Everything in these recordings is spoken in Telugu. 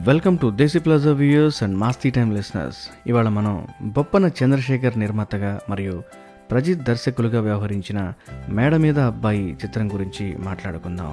welcome to Desi Plaza viewers and Masti time listeners ఇవాళ మనం బొప్పన చంద్రశేఖర్ నిర్మాతగా మరియు ప్రజిత్ దర్శకులుగా వ్యవహరించిన మేడ మీద అబ్బాయి చిత్రం గురించి మాట్లాడుకుందాం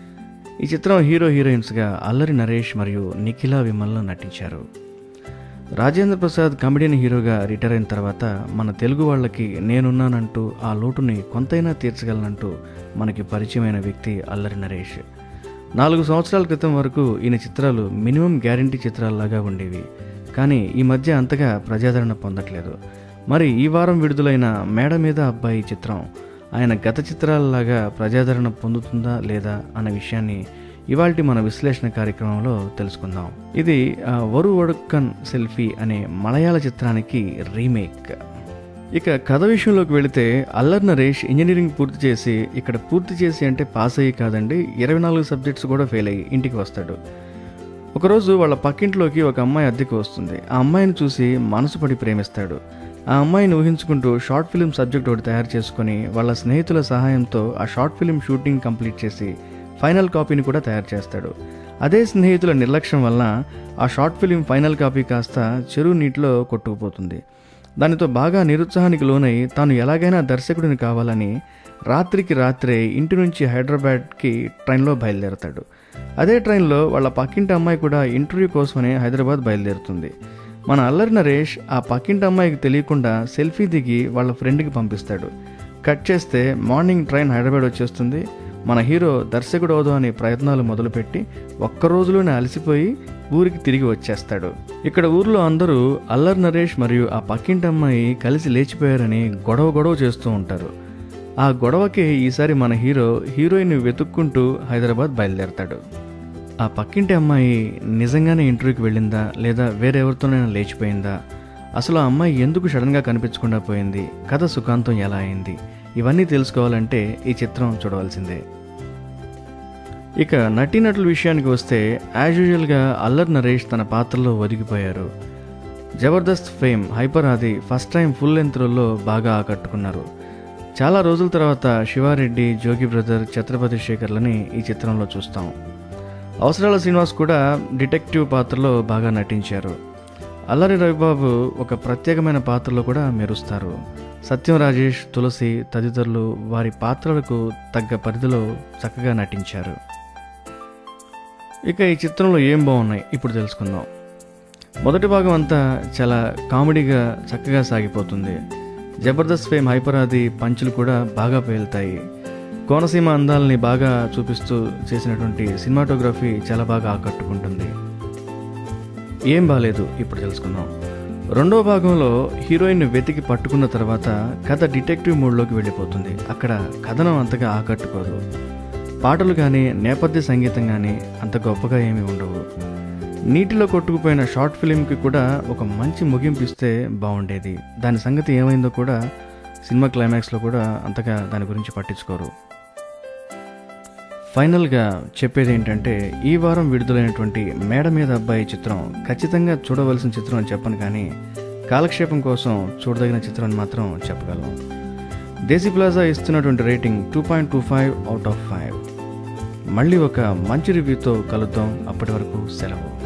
ఈ చిత్రం హీరో హీరోయిన్స్గా అల్లరి నరేష్ మరియు నిఖిల విమల్లో నటించారు రాజేంద్ర ప్రసాద్ కమెడియన్ హీరోగా రిటైర్ అయిన తర్వాత మన తెలుగు వాళ్ళకి నేనున్నానంటూ ఆ లోటుని కొంతైనా తీర్చగలనంటూ మనకి పరిచయమైన వ్యక్తి అల్లరి నరేష్ నాలుగు సంవత్సరాల క్రితం వరకు ఈయన చిత్రాలు మినిమం గ్యారంటీ చిత్రాల్లాగా ఉండేవి కానీ ఈ మధ్య అంతగా ప్రజాదరణ పొందట్లేదు మరి ఈ వారం విడుదలైన మేడ మీద అబ్బాయి చిత్రం ఆయన గత చిత్రాలలాగా ప్రజాదరణ పొందుతుందా లేదా అన్న విషయాన్ని ఇవాల్టి మన విశ్లేషణ కార్యక్రమంలో తెలుసుకుందాం ఇది ఆ, వరు ఒడుక్కన్ సెల్ఫీ అనే మలయాళ చిత్రానికి రీమేక్ ఇక కథ విషయంలోకి వెళితే అల్లర్ నరేష్ ఇంజనీరింగ్ పూర్తి చేసి ఇక్కడ పూర్తి చేసి అంటే పాస్ అయ్యి కాదండి ఇరవై నాలుగు సబ్జెక్ట్స్ కూడా ఫెయిల్ అయ్యి ఇంటికి వస్తాడు ఒకరోజు వాళ్ళ పక్కింట్లోకి ఒక అమ్మాయి అద్దెకు వస్తుంది ఆ అమ్మాయిని చూసి మనసు పడి ప్రేమిస్తాడు ఆ అమ్మాయిని ఊహించుకుంటూ షార్ట్ ఫిల్మ్ సబ్జెక్ట్ ఒకటి తయారు చేసుకొని వాళ్ళ స్నేహితుల సహాయంతో ఆ షార్ట్ ఫిల్మ్ షూటింగ్ కంప్లీట్ చేసి ఫైనల్ కాపీని కూడా తయారు చేస్తాడు అదే స్నేహితుల నిర్లక్ష్యం వల్ల ఆ షార్ట్ ఫిల్మ్ ఫైనల్ కాపీ కాస్త చెరువు నీటిలో కొట్టుకుపోతుంది దానితో బాగా నిరుత్సాహానికి లోనై తాను ఎలాగైనా దర్శకుడిని కావాలని రాత్రికి రాత్రే ఇంటి నుంచి హైదరాబాద్కి ట్రైన్లో బయలుదేరతాడు అదే ట్రైన్లో వాళ్ళ పక్కింటి అమ్మాయి కూడా ఇంటర్వ్యూ కోసమని హైదరాబాద్ బయలుదేరుతుంది మన అల్లరి నరేష్ ఆ పక్కింటి అమ్మాయికి తెలియకుండా సెల్ఫీ దిగి వాళ్ళ ఫ్రెండ్కి పంపిస్తాడు కట్ చేస్తే మార్నింగ్ ట్రైన్ హైదరాబాద్ వచ్చేస్తుంది మన హీరో దర్శకుడు అవుదాం అనే ప్రయత్నాలు మొదలుపెట్టి ఒక్క రోజులోనే అలసిపోయి ఊరికి తిరిగి వచ్చేస్తాడు ఇక్కడ ఊర్లో అందరూ అల్లర్ నరేష్ మరియు ఆ పక్కింటి అమ్మాయి కలిసి లేచిపోయారని గొడవ గొడవ చేస్తూ ఉంటారు ఆ గొడవకి ఈసారి మన హీరో హీరోయిన్ వెతుక్కుంటూ హైదరాబాద్ బయలుదేరతాడు ఆ పక్కింటి అమ్మాయి నిజంగానే ఇంటర్వ్యూకి వెళ్ళిందా లేదా వేరెవరితోనైనా లేచిపోయిందా అసలు ఆ అమ్మాయి ఎందుకు సడన్గా కనిపించకుండా పోయింది కథ సుఖాంతం ఎలా అయింది ఇవన్నీ తెలుసుకోవాలంటే ఈ చిత్రం చూడవలసిందే ఇక నటీనటుల విషయానికి వస్తే యాజ్ యూజువల్గా అల్లర్ నరేష్ తన పాత్రలో ఒదిగిపోయారు Jabardasth fame hyper Aadi first time full length రోల్లో బాగా ఆకట్టుకున్నారు చాలా రోజుల తర్వాత శివారెడ్డి జోగి బ్రదర్ ఛత్రపతి శేఖర్లని ఈ చిత్రంలో చూస్తాం అవసరాల శ్రీనివాస్ కూడా డిటెక్టివ్ పాత్రలో బాగా నటించారు అల్లరి రవిబాబు ఒక ప్రత్యేకమైన పాత్రలో కూడా మెరుస్తారు సత్యం రాజేష్ తులసి తదితరులు వారి పాత్రలకు తగ్గ పరిధిలో చక్కగా నటించారు ఇక ఈ చిత్రంలో ఏం బాగున్నాయి ఇప్పుడు తెలుసుకుందాం మొదటి భాగం అంతా చాలా కామెడీగా చక్కగా సాగిపోతుంది జబర్దస్త్ ఫేమ్ హైపరాది పంచులు కూడా బాగా పేలుతాయి కోనసీమ అందాలని బాగా చూపిస్తూ చేసినటువంటి సినిమాటోగ్రఫీ చాలా బాగా ఆకట్టుకుంటుంది ఏం బాలేదు ఇప్పుడు తెలుసుకుందాం రెండో భాగంలో హీరోయిన్ వెతికి పట్టుకున్న తర్వాత కథ డిటెక్టివ్ మూడ్లోకి వెళ్ళిపోతుంది అక్కడ కథనం అంతగా ఆకట్టుకోదు పాటలు కానీ నేపథ్య సంగీతం కానీ అంత గొప్పగా ఏమీ ఉండవు నీటిలో కొట్టుకుపోయిన షార్ట్ ఫిలింకి కూడా ఒక మంచి ముగింపు ఇస్తే బాగుండేది దాని సంగతి ఏమైందో కూడా సినిమా క్లైమాక్స్లో కూడా అంతగా దాని గురించి పట్టించుకోరు ఫైనల్గా చెప్పేది ఏంటంటే ఈ వారం విడుదలైనటువంటి మేడ మీద అబ్బాయి చిత్రం ఖచ్చితంగా చూడవలసిన చిత్రం అని చెప్పను కానీ కాలక్షేపం కోసం చూడదగిన చిత్రం అని మాత్రం చెప్పగలం దేశీ ప్లాజా ఇస్తున్నటువంటి rating two point two five out of five మళ్ళీ ఒక మంచి రివ్యూతో కలుద్దాం అప్పటి వరకు సెలవు